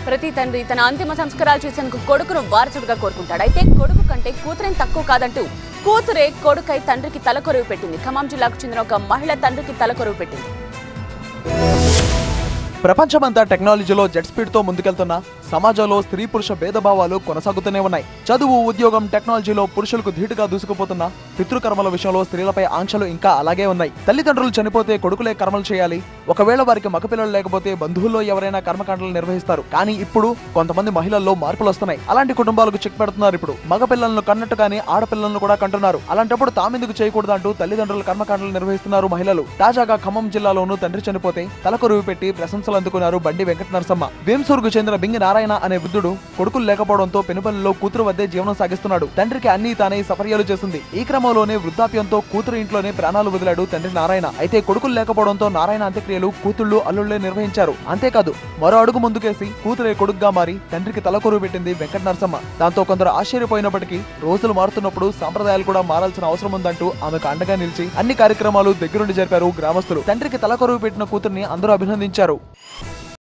ప్రతి తండ్రి తన అంతిమ సంస్కారాలు చేసేందుకు కొడుకును వారసుడిగా కోరుకుంటాడు అయితే కొడుకు కంటే కూతురేం తక్కువ కాదంటూ కూతురే కొడుకై తండ్రికి తలకొరువు పెట్టింది ఖమ్మం జిల్లాకు చెందిన ఒక మహిళ తండ్రికి తలకొరువు పెట్టింది ప్రపంచమంతా టెక్నాలజీలో జెట్ స్పీడ్ తో ముందుకెళ్తున్న సమాజంలో స్త్రీ పురుష భేదభావాలు కొనసాగుతూనే ఉన్నాయి చదువు ఉద్యోగం టెక్నాలజీలో పురుషులకు ధీటుగా దూసుకుపోతున్న పితృకర్మల విషయంలో స్త్రీలపై ఆంక్షలు ఇంకా అలాగే ఉన్నాయి తల్లిదండ్రులు చనిపోతే కొడుకులే కర్మలు చేయాలి ఒకవేళ వారికి మగపిల్లలు లేకపోతే బంధువుల్లో ఎవరైనా కర్మకాండలు నిర్వహిస్తారు కానీ ఇప్పుడు కొంతమంది మహిళల్లో మార్పులు వస్తున్నాయి అలాంటి కుటుంబాలకు చెక్ పెడుతున్నారు ఇప్పుడు మగపిల్లలను కన్నట్టుగానే ఆడపిల్లలను కూడా కంటున్నారు అలాంటప్పుడు తామెందుకు చేయకూడదు అంటూ తల్లిదండ్రులు కర్మకాండలు నిర్వహిస్తున్నారు మహిళలు తాజాగా ఖమ్మం జిల్లాలోనూ తండ్రి చనిపోతే తలకొరువు పెట్టి ప్రశంసలు అందుకున్నారు బండి వెంకట నరసమ్మ వేంసూరుకు చెందిన బింగి నారాయణ అనే వృద్ధుడు కొడుకులు లేకపోవడంతో పెనుపల్లిలో కూతురు వద్దే జీవనం సాగిస్తున్నాడు తండ్రికి అన్ని తానే సఫర్యాలు చేస్తుంది ఈ క్రమంలోనే వృద్ధాప్యంతో కూతురు ఇంట్లోనే ప్రాణాలు వదిలాడు తండ్రి నారాయణ అయితే కొడుకులు లేకపోవడంతో నారాయణ అంత్యక్రియలు కూతుళ్లు అల్లుళ్లే నిర్వహించారు అంతేకాదు మరో అడుగు ముందుకేసి కూతురే కొడుకుగా మారి తండ్రికి తలకొరువు పెట్టింది వెంకట నరసమ్మ దాంతో కొందరు ఆశ్చర్యపోయినప్పటికీ రోజులు మారుతున్నప్పుడు సంప్రదాయాలు కూడా మారాల్సిన అవసరం ఉందంటూ ఆమెకు అండగా నిలిచి అన్ని కార్యక్రమాలు దగ్గరుండి జరిపారు గ్రామస్తులు తండ్రికి తలకొరువు పెట్టిన కూతుర్ని అందరూ అభినందించారు